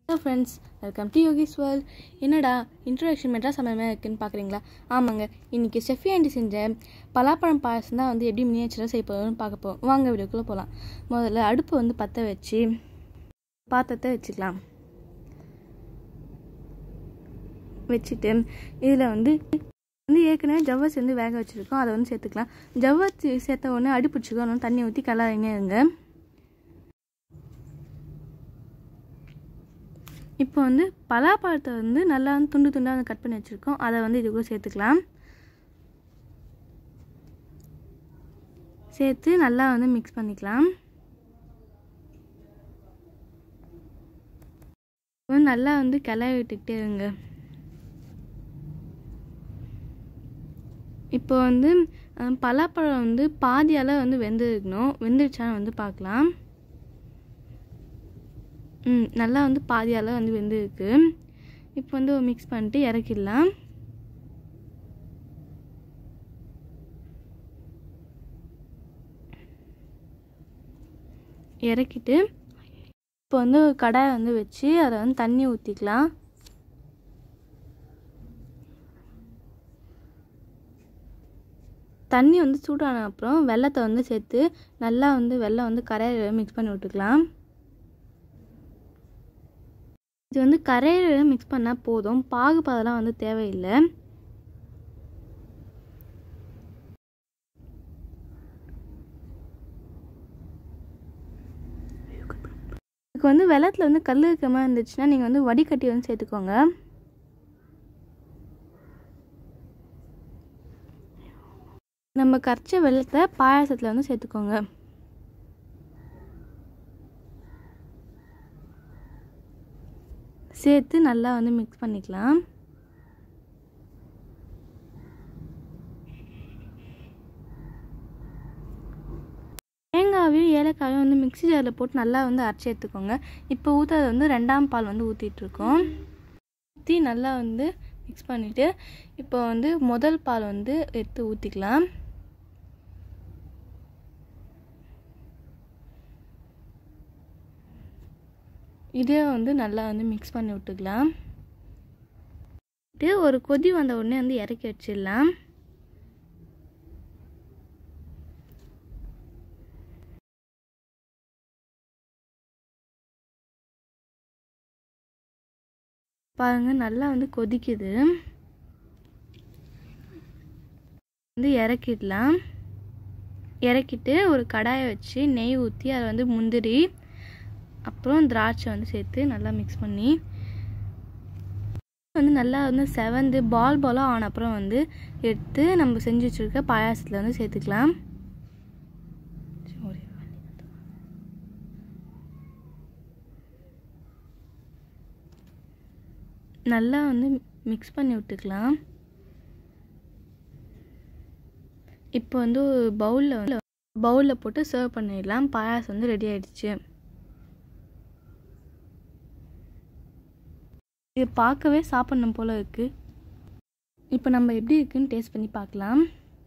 hello friends welcome to Yogi's world என்னடா introduction Madras சமையல் இருக்குன்னு பார்க்குறீங்களா ஆமாங்க இன்றைக்கி செஃபி ஆண்டி செஞ்ச பலாப்பழம் பாயசம் தான் வந்து எப்படி மினியேச்சராக செய்ய போகிறோம்னு பார்க்க போகிறோம் வாங்க வீடியோக்குள்ளே போகலாம் முதல்ல அடுப்பு வந்து பற்ற வச்சு பாத்திரத்தை வச்சுக்கலாம் வச்சுட்டு இதில் வந்து வந்து ஏற்கனவே ஜவ்வரிசி வந்து வேக வச்சுருக்கோம் அதை வந்து சேர்த்துக்கலாம் ஜவ்வரிசி சேர்த்த உடனே அடி பிடிச்சிக்கோ அதனால தண்ணி ஊற்றி கலாரிங்க இருங்க இப்போ வந்து பலாப்பழத்தை வந்து நல்லா வந்து துண்டு துண்டாக வந்து கட் பண்ணி வச்சுருக்கோம் அதை வந்து இது கூட சேர்த்துக்கலாம் சேர்த்து நல்லா வந்து மிக்ஸ் பண்ணிக்கலாம் நல்லா வந்து கிளறி விட்டுக்கிட்டே இருங்க இப்போ வந்து பலாப்பழம் வந்து பாதியால் வந்து வெந்துருக்கணும் வெந்துருச்சான்னு வந்து பார்க்கலாம் ம் நல்லா வந்து பாதியால் வந்து வெந்திருக்கு இப்போ வந்து மிக்ஸ் பண்ணிட்டு இறக்கிடலாம் இறக்கிட்டு இப்போ வந்து ஒரு கடாயை வந்து வச்சு அதை வந்து தண்ணி ஊற்றிக்கலாம் தண்ணி வந்து சூடான அப்புறம் வெள்ளத்தை வந்து சேர்த்து நல்லா வந்து வெள்ளம் வந்து கரையை மிக்ஸ் பண்ணி விட்டுக்கலாம் இது வந்து கரையில் மிக்ஸ் பண்ணால் போதும் பாகு பதெல்லாம் வந்து தேவையில்லை இதுக்கு வந்து வெள்ளத்தில் வந்து கல் இருக்க மாதிரி இருந்துச்சுன்னா நீங்கள் வந்து வடிகட்டி வந்து சேர்த்துக்கோங்க நம்ம கரைச்ச வெள்ளத்தை பாயாசத்தில் வந்து சேர்த்துக்கோங்க சேர்த்து நல்லா வந்து மிக்ஸ் பண்ணிக்கலாம் தேங்காவையும் ஏலக்காயும் வந்து மிக்சி ஜாரில் போட்டு நல்லா வந்து அரைச்சி எடுத்துக்கோங்க இப்போ ஊற்றுறது வந்து ரெண்டாம் பால் வந்து ஊற்றிட்டுருக்கோம் ஊற்றி நல்லா வந்து மிக்ஸ் பண்ணிவிட்டு இப்போ வந்து முதல் பால் வந்து எடுத்து ஊற்றிக்கலாம் இதே வந்து நல்லா வந்து மிக்ஸ் பண்ணி விட்டுக்கலாம் ஒரு கொதி வந்த உடனே வந்து இறக்கி வச்சிடலாம் பாருங்க நல்லா வந்து கொதிக்குது வந்து இறக்கிடலாம் இறக்கிட்டு ஒரு கடாயை வச்சு நெய் ஊற்றி அதை வந்து முந்திரி அப்புறம் திராட்சை வந்து சேர்த்து நல்லா மிக்ஸ் பண்ணி வந்து நல்லா வந்து செவந்து பால் பாலாக ஆன அப்புறம் வந்து எடுத்து நம்ம செஞ்சு வச்சுருக்க பாயாசத்தில் வந்து சேர்த்துக்கலாம் நல்லா வந்து மிக்ஸ் பண்ணி விட்டுக்கலாம் இப்போ வந்து பவுலில் வந்து பவுலில் போட்டு சர்வ் பண்ணிடலாம் பாயாசம் வந்து ரெடி ஆயிடுச்சு இது பார்க்கவே சாப்பிட்ணும் போல் இருக்குது இப்போ நம்ம எப்படி இருக்குன்னு டேஸ்ட் பண்ணி பார்க்கலாம்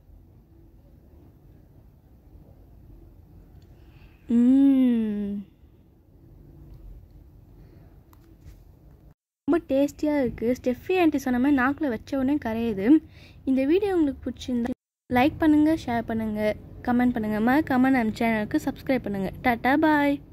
ரொம்ப டேஸ்டியாக இருக்குது ஸ்டெஃபி ஆண்டி சொன்ன மாதிரி நாக்கில் வச்ச உடனே கரையுது இந்த வீடியோ உங்களுக்கு பிடிச்சிருந்தா லைக் பண்ணுங்கள் ஷேர் பண்ணுங்கள் கமெண்ட் பண்ணுங்கள் மறக்காமல் நம்ம சேனலுக்கு சப்ஸ்கிரைப் பண்ணுங்கள் டாட்டா பாய்